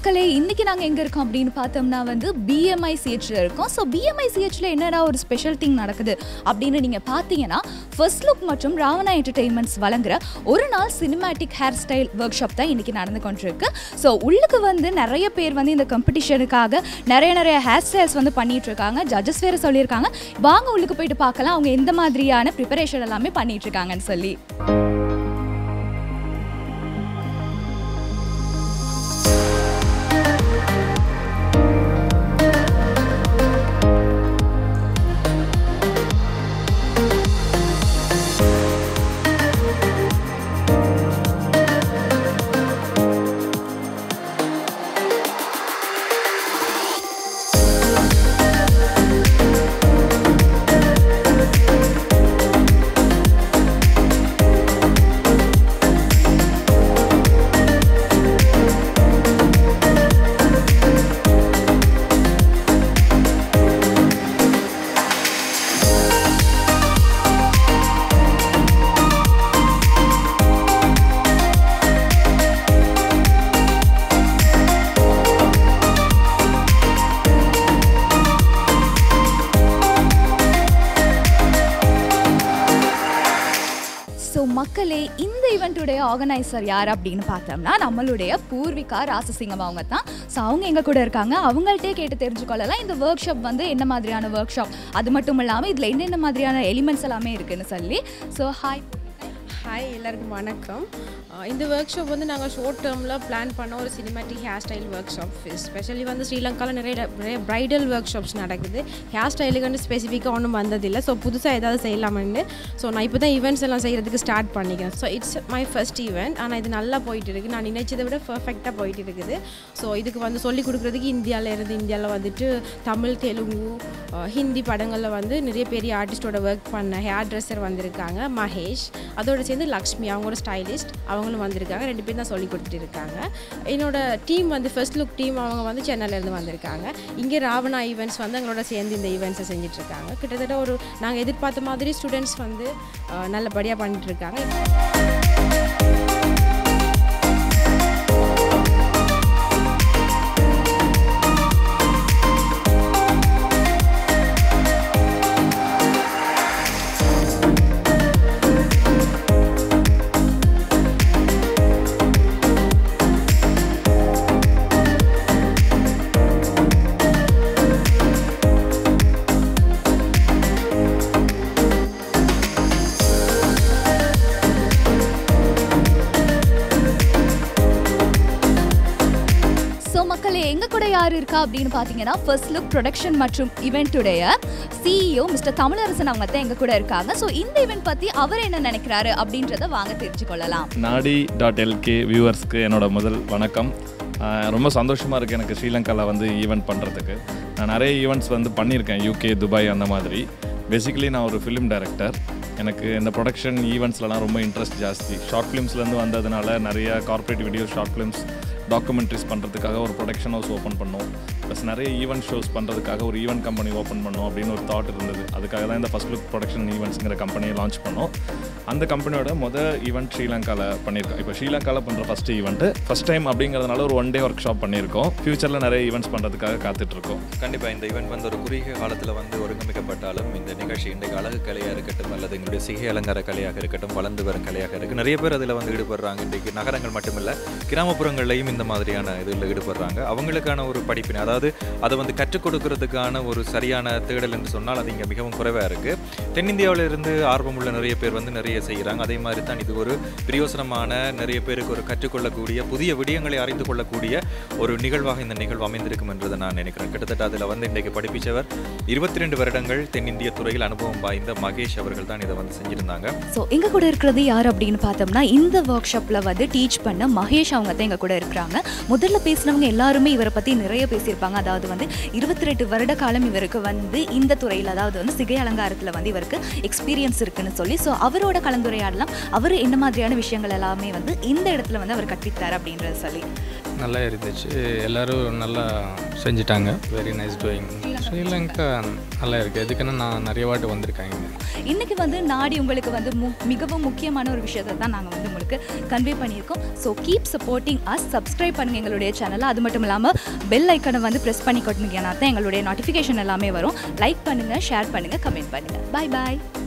மக்களே இன்னைக்கு நாங்கள் எங்கே இருக்கோம் அப்படின்னு பார்த்தோம்னா வந்து பிஎம்ஐ சிஹெச்சில் இருக்கோம் ஸோ பிஎம்ஐ சிஹெச்சில் என்னடா ஒரு ஸ்பெஷல் திங் நடக்குது அப்படின்னு நீங்கள் பார்த்தீங்கன்னா ஃபர்ஸ்ட் லுக் மற்றும் ராவணா என்டர்டெயின்மெண்ட்ஸ் வழங்குற ஒரு நாள் cinematic hairstyle workshop தான் இன்னைக்கு நடந்து கொண்டிருக்கு ஸோ உள்ளுக்கு வந்து நிறைய பேர் வந்து இந்த காம்படிஷனுக்காக நிறைய நிறைய ஹேர் ஸ்டைல்ஸ் வந்து பண்ணிட்டு இருக்காங்க ஜட்ஜஸ் வேறு சொல்லியிருக்காங்க வாங்க உள்ளுக்கு போயிட்டு பார்க்கலாம் அவங்க எந்த மாதிரியான ப்ரிப்பரேஷன் எல்லாமே பண்ணிட்டு இருக்காங்கன்னு சொல்லி ஸோ மக்களே இந்த ஈவெண்ட்டுடைய ஆர்கனைசர் யார் அப்படின்னு பார்த்தோம்னா நம்மளுடைய பூர்விகா ராசசிங்கம் அவங்க தான் ஸோ அவங்க எங்கள் கூட இருக்காங்க அவங்கள்ட்டே கேட்டு தெரிஞ்சுக்கொள்ளலாம் இந்த ஒர்க் ஷாப் வந்து என்ன மாதிரியான ஒர்க் ஷாப் அது மட்டும் இல்லாமல் இதில் என்னென்ன மாதிரியான எலிமெண்ட்ஸ் எல்லாமே இருக்குன்னு சொல்லி ஸோ ஹாய் ஹாய் எல்லாருக்கும் வணக்கம் அஹ் இந்த ஒர்க் ஷாப் வந்து நாங்கள் ஷார்ட் டேர்மில் பிளான் பண்ண ஒரு cinematic hairstyle workshop specially வந்து ஸ்ரீலங்காவில் நிறைய நிறைய ப்ரைடல் ஒர்க் ஷாப்ஸ் நடக்குது ஹேர் ஸ்டைலுக்குன்னு ஸ்பெசிஃபிக்காக ஒன்றும் வந்ததில்லை ஸோ புதுசாக ஏதாவது செய்யலாம்னு ஸோ நான் இப்போ தான் ஈவெண்ட்ஸ் எல்லாம் செய்கிறதுக்கு ஸ்டார்ட் பண்ணிக்கிறேன் so it's my first event ஆனால் இது நல்லா போயிட்டு இருக்குது நான் நினைச்சதை விட பர்ஃபெக்டாக போயிட்டு இருக்குது ஸோ இதுக்கு வந்து சொல்லிக் கொடுக்குறதுக்கு இந்தியாவில் இருந்து இந்தியாவில் வந்துட்டு தமிழ் தெலுங்கு அஹ் ஹிந்தி படங்களில் வந்து நிறைய பெரிய ஆர்டிஸ்டோட ஒர்க் பண்ண ஹேர் ட்ரெஸ்ஸர் வந்திருக்காங்க மகேஷ் அதோட சேர்ந்து லக்ஷ்மி அவங்களோட ஸ்டைலிஸ்ட் அவங்களும் வந்திருக்காங்க ரெண்டு பேரும் தான் சொல்லி கொடுத்துட்டு இருக்காங்க என்னோட டீம் வந்து ஃபர்ஸ்ட் லுக் டீம் அவங்க வந்து சென்னையிலேருந்து வந்திருக்காங்க இங்கே ராவணா ஈவெண்ட்ஸ் வந்து எங்களோட சேர்ந்து இந்த ஈவெண்ட்ஸை செஞ்சுட்டு இருக்காங்க கிட்டத்தட்ட ஒரு நாங்கள் எதிர்பார்த்த மாதிரி ஸ்டூடெண்ட்ஸ் வந்து அஹ், நல்லபடியாக பண்ணிட்டு இருக்காங்க ஸோ மக்களே எங்கள் கூட யார் இருக்கா அப்படின்னு பார்த்தீங்கன்னா ஃபர்ஸ்ட் லுக் ப்ரொடக்ஷன் மற்றும் இவெண்ட்டுடைய சிஇஓ மிஸ்டர் தமிழரசன் அவங்க தான் எங்கள் கூட இருக்காங்க ஸோ இந்த இவெண்ட் பற்றி அவர் என்ன நினைக்கிறாரு அப்படின்றத வாங்க தெரிஞ்சுக்கொள்ளலாம் நாடி டாட் எல்கே வியூவர்ஸ்க்கு என்னோட முதல் வணக்கம் ஆஹ் ரொம்ப சந்தோஷமாக இருக்குது எனக்கு ஸ்ரீலங்காவில் வந்து ஈவெண்ட் பண்ணுறதுக்கு நான் நிறைய ஈவெண்ட்ஸ் வந்து பண்ணியிருக்கேன் யூகே துபாய் அந்த மாதிரி பேசிக்கலி நான் ஒரு ஃபிலிம் டைரக்டர் எனக்கு இந்த ப்ரொடக்ஷன் ஈவெண்ட்ஸ்லலாம் ரொம்ப இன்ட்ரெஸ்ட் ஜாஸ்தி ஷார்ட் ஃபிலிம்ஸ்லேருந்து வந்ததுனால நிறைய corporate videos short films documentaries பண்ணுறதுக்காக ஒரு ப்ரொடக்ஷன் ஹவுஸ் ஓப்பன் பண்ணோம் ப்ளஸ் நிறைய ஈவெண்ட் ஷோஸ் பண்ணுறதுக்காக ஒரு ஈவெண்ட் கம்பெனி ஓப்பன் பண்ணோம் அப்படின்னு ஒரு தாட் இருந்தது அதுக்காக தான் இந்த ஃபஸ்ட் லுக் ப்ரொடக்ஷன் ஈவெண்ட்ஸுங்கிற கம்பெனியை லான்ச் பண்ணோம் அந்த கம்பெனியோட மொதல் ஈவெண்ட் ஸ்ரீலங்காவில் பண்ணியிருக்கோம் இப்போ ஸ்ரீலங்காவில் பண்ணுற ஃபஸ்ட் ஈவெண்ட்டு ஃபஸ்ட் டைம் அப்படிங்கிறதுனால ஒரு ஒன் டே ஒர்க் ஷாப் பண்ணியிருக்கோம் ஃப்யூச்சரில் நிறைய ஈவெண்ட்ஸ் பண்ணுறதுக்காக காத்துட்ருக்கோம் கண்டிப்பாக இந்த ஈவெண்ட் வந்து ஒரு குறுகிய காலத்தில் வந்து ஒருங்கமைக்கப்பட்டாலும் இந்த நிகழ்ச்சி இன்றைக்கு அழகு கலையாக இருக்கட்டும் அல்லது எங்களுடைய சிகை அலங்கார கலையாக இருக்கட்டும் வளர்ந்து வரும் கலையாக இருக்குது நிறைய பேர் அதில் வந்து ஈடுபடுறாங்க இன்றைக்கு நகரங்கள் மட்டுமில்ல கிராமப்புறங்கள்லையும் இந்த மாதிரியான இதில் ஈடுபடுறாங்க அவங்களுக்கான ஒரு படிப்பினை அதாவது அதை வந்து கற்றுக் கொடுக்கறதுக்கான ஒரு சரியான தேடல் என்று சொன்னால் அது இங்கே மிகவும் குறைவாக இருக்குது தென்னிந்தியாவில் இருந்து ஆர்வமுள்ள நிறைய பேர் வந்து நிறைய செய்கிறாங்க அதே மாதிரி தான் இது ஒரு பிரயோசனமான நிறைய பேருக்கு ஒரு கற்றுக்கொள்ளக்கூடிய புதிய விடயங்களை அறிந்து கொள்ளக்கூடிய ஒரு நிகழ்வாக இந்த நிகழ்வு அமைந்திருக்கும் என்றதை நான் நினைக்கிறேன் கிட்டத்தட்ட அதில் வந்து இன்றைக்கு படிப்பிச்சவர் இருபத்தி ரெண்டு வருடங்கள் தென்னிந்திய துறையில் அனுபவம் வாய்ந்த மகேஷ் அவர்கள் தான் இதை வந்து செஞ்சிருந்தாங்க ஸோ எங்கள் கூட இருக்கிறது யார் அப்படின்னு பார்த்தோம்னா இந்த ஒர்க் ஷாப்பில் வந்து டீச் பண்ண மகேஷ் அவங்க தான் எங்கள் கூட இருக்கிறாங்க முதல்ல பேசினவங்க எல்லாருமே இவரை பற்றி நிறைய பேசியிருப்பாங்க அதாவது வந்து இருபத்தி ரெண்டு வருட காலம் இவருக்கு வந்து இந்த துறையில் அதாவது வந்து சிகை அலங்காரத்தில் வந்து இவருக்கு எக்ஸ்பீரியன்ஸ் இருக்குன்னு சொல்லி ஸோ அவரோட கலந்துரையாடலாம் அவர் என்ன மாதிரியான விஷயங்கள் எல்லாமே வந்து இந்த இடத்துல வந்து அவர் கற்பித்தார் அப்படின்றத சொல்லி நல்லா இருந்துச்சு எல்லோரும் நல்லா செஞ்சிட்டாங்க வெரி நைஸ் டூயிங் ஸ்ரீலங்கா நல்லா இருக்குது எதுக்குன்னா நான் நிறைய வாட்டி வந்திருக்கேன் இங்கே இன்னைக்கு வந்து நாடி உங்களுக்கு வந்து மு மிகவும் முக்கியமான ஒரு விஷயத்தை தான் நாங்கள் வந்து உங்களுக்கு கன்வே பண்ணியிருக்கோம் so keep supporting us subscribe பண்ணுங்க எங்களுடைய சேனலை அது மட்டும் இல்லாமல் பெல் ஐக்கனை வந்து ப்ரெஸ் பண்ணி கொட்டினீங்கன்னா தான் எங்களுடைய நோட்டிஃபிகேஷன் எல்லாமே வரும் லைக் பண்ணுங்கள் ஷேர் பண்ணுங்கள் கமெண்ட் பண்ணுங்கள் பாய் பாய்